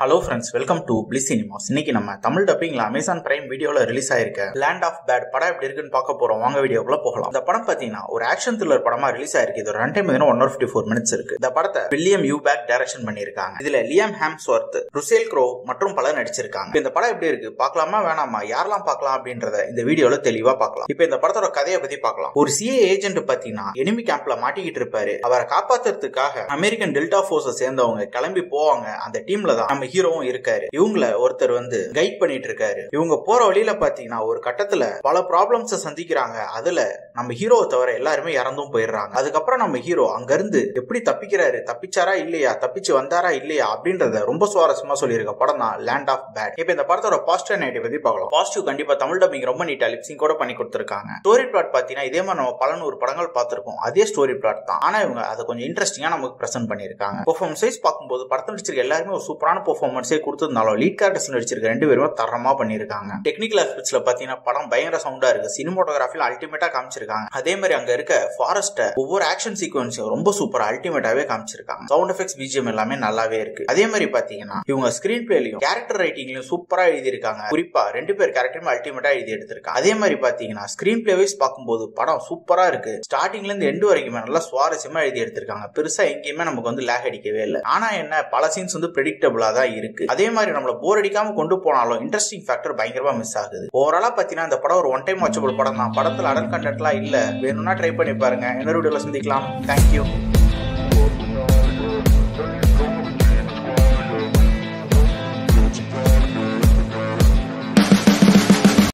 hello friends welcome to Bliss Cinemas இன்னைக்கு நம்ம தமிழ் டப்பிங்ல அமேசான் பிரைம் வீடியோல ரிலீஸ் ஆயிருக்க லேண்ட் ஆஃப் பேட் படம் எப்படி இருக்குன்னு பார்க்க போறோம் வாங்க வீடியோக்குள்ள போகலாம் இந்த படம் பாத்தீங்கன்னா ஒரு ஆக்ஷன் த்ரில்லர் படமா ரிலீஸ் ஆயிருக்கு இது run time one hour fifty four minutes இருக்கு இந்த படத்தை வில்லியம் யூ பேக் டைரக்ஷன் பண்ணியிருக்காங்க இதுல லியம் ஹேம்ஸ்வர்த் ருசேல் க்ரோ மற்றும் பலர் நடிச்சிருக்காங்க இந்த படம் எப்படி இருக்கு பார்க்கலாமா வேணாமா யாரெல்லாம் பார்க்கலாம் அப்படின்றத இந்த வீடியோல தெளிவா பார்க்கலாம் இப்போ இந்த படத்தோட கதையை பத்தி பார்க்கலாம் ஒரு சிஏ ஏஜென்ட் பாத்தீங்கன்னா எனிமி கேம்ப்ல மாட்டிக்கிட்டு இருப்பாரு அவரை காப்பாத்துறதுக்காக அமெரிக்கன் டெல்டா போர்ஸை சேர்ந்தவங்க கிளம்பி போவாங்க அந்த டீம்ல தான் நம்ம ஹீரோவும் இருக்காரு இவங்கள ஒருத்தர் வந்து கைட் பண்ணிட்டு இருக்காரு இவங்க போற வழியில பாத்தீங்கன்னா ஒரு கட்டத்துல பல ப்ராப்ளம்ஸ் சந்திக்கிறாங்க அதுல நம்ம ஹீரோவை தவிர எல்லாருமே இறந்தும் போயிடுறாங்க அதுக்கப்புறம் நம்ம ஹீரோ அங்க இருந்து எப்படி தப்பிக்கிறாரு தப்பிச்சாரா இல்லையா தப்பிச்சு வந்தாரா இல்லையா அப்படின்றத ரொம்ப சுவாரஸ்யமா சொல்லியிருக்க படம் தான் லேண்ட் ஆஃப் பேட் இப்போ இந்த படத்தோட பாசிட்டிவ் நெகட்டிவ் பத்தி பார்க்கலாம் பாசிட்டிவ் கண்டிப்பா தமிழ் டப்பிங் ரொம்ப நீட்டா லிப்சிங் கூட பண்ணி கொடுத்துருக்காங்க ஸ்டோரி பிளாட் பாத்தீங்கன்னா இதே மாதிரி நம்ம பல நூறு படங்கள் பார்த்திருக்கோம் அதே ஸ்டோரி பிளாட் தான் ஆனா இவங்க அதை கொஞ்சம் இன்ட்ரெஸ்டிங்கா நமக்கு பிரசன்ட் பண்ணிருக்காங்க பெர்ஃபார்மன்ஸ் வைஸ் பார்க்கும்போது படத்தில் நடிச்சிருக்க எல்லாருமே ஒரு சூப்பரான பெர்ஃபார்மன்ஸே கொடுத்திருந்தாலும் லீட் கேரக்டர்ஸ் நடிச்சிருக்க ரெண்டு பேருமே தரமா பண்ணிருக்காங்க டெக்னிக்கல் ஆஸ்பெக்ட்ஸ்ல பாத்தீங்கன்னா படம் பயங்கர சவுண்டா இருக்கு சினிமோட்டோகிராஃபில அல்டிமேட்டா காமிச்சிருக்காங்க அதே மாதிரி அங்க இருக்க ஃபாரஸ்ட ஒவ்வொரு ஆக்ஷன் சீக்வன்ஸையும் ரொம்ப சூப்பரா அல்டிமேட்டாவே காமிச்சிருக்காங்க சவுண்ட் எஃபெக்ட்ஸ் பிஜிஎம் எல்லாமே நல்லாவே இருக்கு அதே மாதிரி பாத்தீங்கன்னா இவங்க ஸ்கிரீன் பிளேலையும் கேரக்டர் ரைட்டிங்லயும் சூப்பரா எழுதியிருக்காங்க குறிப்பா ரெண்டு பேர் கேரக்டருமே அல்டிமேட்டா எழுதி எடுத்திருக்காங்க அதே மாதிரி பாத்தீங்கன்னா ஸ்கிரீன் பிளே வைஸ் பார்க்கும்போது படம் சூப்பரா இருக்கு ஸ்டார்டிங்ல இருந்து எண்டு வரைக்குமே நல்லா சுவாரஸ்யமா எழுதி எடுத்திருக்காங்க பெருசா எங்கேயுமே நமக்கு வந்து லேக் அடிக்கவே இல்லை ஆனா என்ன பல சீன்ஸ் வந்து ப்ரெடிக்டபிளா தான் இருக்கு அதே மாதிரி நம்மள போர் அடிக்காம கொண்டு போனாலும் இன்ட்ரெஸ்டிங் ஃபேக்டர் பயங்கரமா மிஸ் ஆகுது ஓவராலா பாத்தீங்கன்னா இந்த படம் ஒரு ஒன் டைம் வாட்சபிள் படம் தான் படத்துல அடல் கண்டென்ட்லாம் இல்ல வேணும்னா ட்ரை பண்ணி பாருங்க இன்னொரு வீடியோல சந்திக்கலாம் தேங்க்யூ